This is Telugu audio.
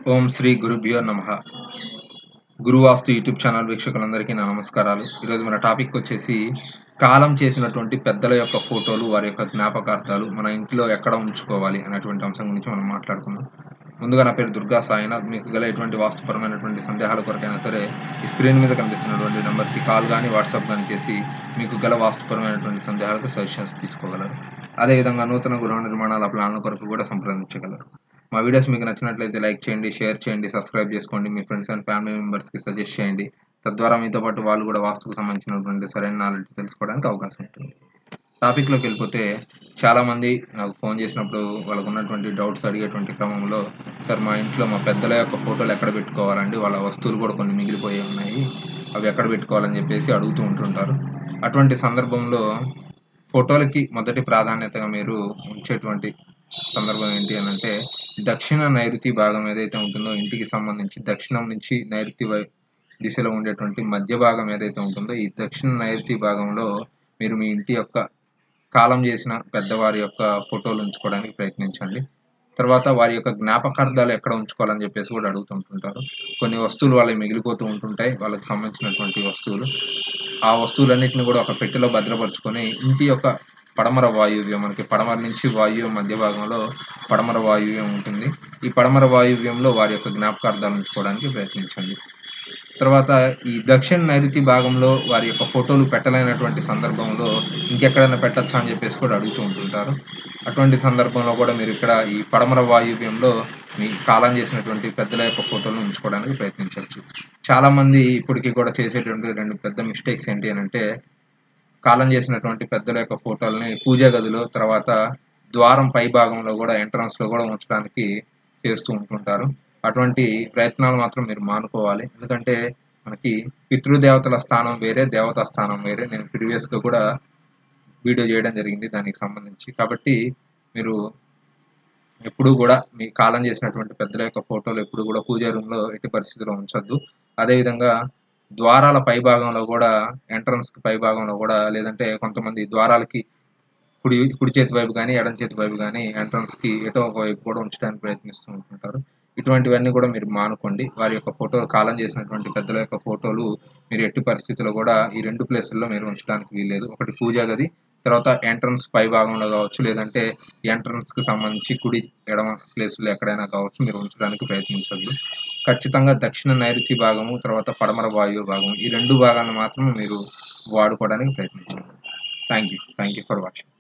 ఓం శ్రీ గురుభ్యో నమ గురువాస్తు యూట్యూబ్ ఛానల్ వీక్షకులందరికీ నా నమస్కారాలు ఈరోజు మన టాపిక్ వచ్చేసి కాలం చేసినటువంటి పెద్దల యొక్క ఫోటోలు వారి యొక్క జ్ఞాపకార్థాలు మన ఇంట్లో ఎక్కడ ఉంచుకోవాలి అనేటువంటి అంశం గురించి మనం మాట్లాడుకుందాం ముందుగా నా పేరు దుర్గా సాయినాథ్ మీకు గల ఎటువంటి వాస్తుపరమైనటువంటి సందేహాల కొరకైనా సరే ఈ స్క్రీన్ మీద కనిపిస్తున్నటువంటి నెంబర్కి కాల్ కానీ వాట్సాప్ కానీ చేసి మీకు గల వాస్తుపరమైనటువంటి సందేహాలకు సజెషన్స్ తీసుకోగలరు అదేవిధంగా నూతన గృహ నిర్మాణాల ప్లాన్ల కొరకు కూడా సంప్రదించగలరు మా వీడియోస్ మీకు నచ్చినట్లయితే లైక్ చేయండి షేర్ చేయండి సబ్స్క్రైబ్ చేసుకోండి మీ ఫ్రెండ్స్ అండ్ ఫ్యామిలీ మెంబర్స్కి సజెస్ట్ చేయండి తద్వారా మీతో పాటు వాళ్ళు కూడా వాస్తుకు సంబంధించినటువంటి సరైన నాలెడ్జ్ తెలుసుకోవడానికి అవకాశం ఉంటుంది టాపిక్లోకి వెళ్ళిపోతే చాలామంది నాకు ఫోన్ చేసినప్పుడు వాళ్ళకు ఉన్నటువంటి డౌట్స్ అడిగేటువంటి క్రమంలో సార్ మా ఇంట్లో మా పెద్దల యొక్క ఫోటోలు ఎక్కడ పెట్టుకోవాలండి వాళ్ళ వస్తువులు కూడా కొన్ని మిగిలిపోయి ఉన్నాయి అవి ఎక్కడ పెట్టుకోవాలని చెప్పేసి అడుగుతూ ఉంటుంటారు అటువంటి సందర్భంలో ఫోటోలకి మొదటి ప్రాధాన్యతగా మీరు ఉంచేటువంటి సందర్భం ఏంటి అని అంటే దక్షిణ నైరుతి భాగం ఏదైతే ఉంటుందో ఇంటికి సంబంధించి దక్షిణం నుంచి నైరుతి వై దిశలో ఉండేటువంటి మధ్య భాగం ఏదైతే ఉంటుందో ఈ దక్షిణ నైరుతి భాగంలో మీరు మీ ఇంటి యొక్క కాలం చేసిన పెద్దవారి యొక్క ఫోటోలు ఉంచుకోవడానికి ప్రయత్నించండి తర్వాత వారి యొక్క జ్ఞాపకార్థాలు ఎక్కడ ఉంచుకోవాలని చెప్పేసి కూడా అడుగుతుంటుంటారు కొన్ని వస్తువులు వాళ్ళకి మిగిలిపోతూ ఉంటుంటాయి వాళ్ళకి సంబంధించినటువంటి వస్తువులు ఆ వస్తువులన్నింటిని కూడా ఒక పెట్టెలో భద్రపరుచుకొని ఇంటి యొక్క పడమర వాయువ్యం మనకి పడమర నుంచి వాయువ్యం మధ్య భాగంలో పడమర వాయువ్యం ఉంటుంది ఈ పడమర వాయువ్యంలో వారి యొక్క జ్ఞాపకార్థాలు ఉంచుకోవడానికి ప్రయత్నించండి తర్వాత ఈ దక్షిణ నైరుతి భాగంలో వారి యొక్క ఫోటోలు పెట్టలేనటువంటి సందర్భంలో ఇంకెక్కడైనా పెట్టచ్చా అని చెప్పేసి కూడా అడుగుతూ ఉంటుంటారు అటువంటి సందర్భంలో కూడా మీరు ఇక్కడ ఈ పడమర వాయువ్యంలో మీ కాలం చేసినటువంటి పెద్దల యొక్క ఫోటోలు ఉంచుకోవడానికి ప్రయత్నించవచ్చు చాలామంది ఇప్పటికీ కూడా చేసేటువంటి రెండు పెద్ద మిస్టేక్స్ ఏంటి అని అంటే కాలం చేసినటువంటి పెద్దల యొక్క ఫోటోలని పూజా గదిలో తర్వాత ద్వారం పై భాగంలో కూడా ఎంట్రన్స్లో కూడా ఉంచడానికి చేస్తూ ఉంటుంటారు అటువంటి ప్రయత్నాలు మాత్రం మీరు మానుకోవాలి ఎందుకంటే మనకి పితృదేవతల స్థానం వేరే దేవతా స్థానం వేరే నేను ప్రీవియస్గా కూడా వీడియో చేయడం జరిగింది దానికి సంబంధించి కాబట్టి మీరు ఎప్పుడు కూడా మీ కాలం చేసినటువంటి పెద్దల యొక్క ఫోటోలు ఎప్పుడు కూడా పూజా రూమ్లో ఎట్టి పరిస్థితిలో ఉంచొద్దు అదేవిధంగా ద్వారాల పై భాగంలో కూడా ఎంట్రన్స్కి పై భాగంలో కూడా లేదంటే కొంతమంది ద్వారాలకి కుడి కుడి చేతి వైపు కానీ ఎడం చేతి వైపు కానీ ఎంట్రన్స్కి ఎటో ఒక వైపు కూడా ఉంచడానికి ప్రయత్నిస్తూ ఉంటుంటారు ఇటువంటివన్నీ కూడా మీరు మానుకోండి వారి యొక్క ఫోటో కాలం చేసినటువంటి పెద్దల యొక్క ఫోటోలు మీరు ఎట్టి పరిస్థితుల్లో కూడా ఈ రెండు ప్లేసుల్లో మీరు ఉంచడానికి వీల్లేదు ఒకటి పూజా గది తర్వాత ఎంట్రన్స్ పై భాగంలో కావచ్చు లేదంటే ఎంట్రన్స్కి సంబంధించి కుడి ఎడమ ప్లేసుల్లో ఎక్కడైనా కావచ్చు మీరు ఉంచడానికి ప్రయత్నించద్దు ఖచ్చితంగా దక్షిణ నైరుతి భాగము తర్వాత పడమర వాయువు భాగం ఈ రెండు భాగాలను మాత్రమే మీరు వాడుకోవడానికి ప్రయత్నించండి thank you thank you for watching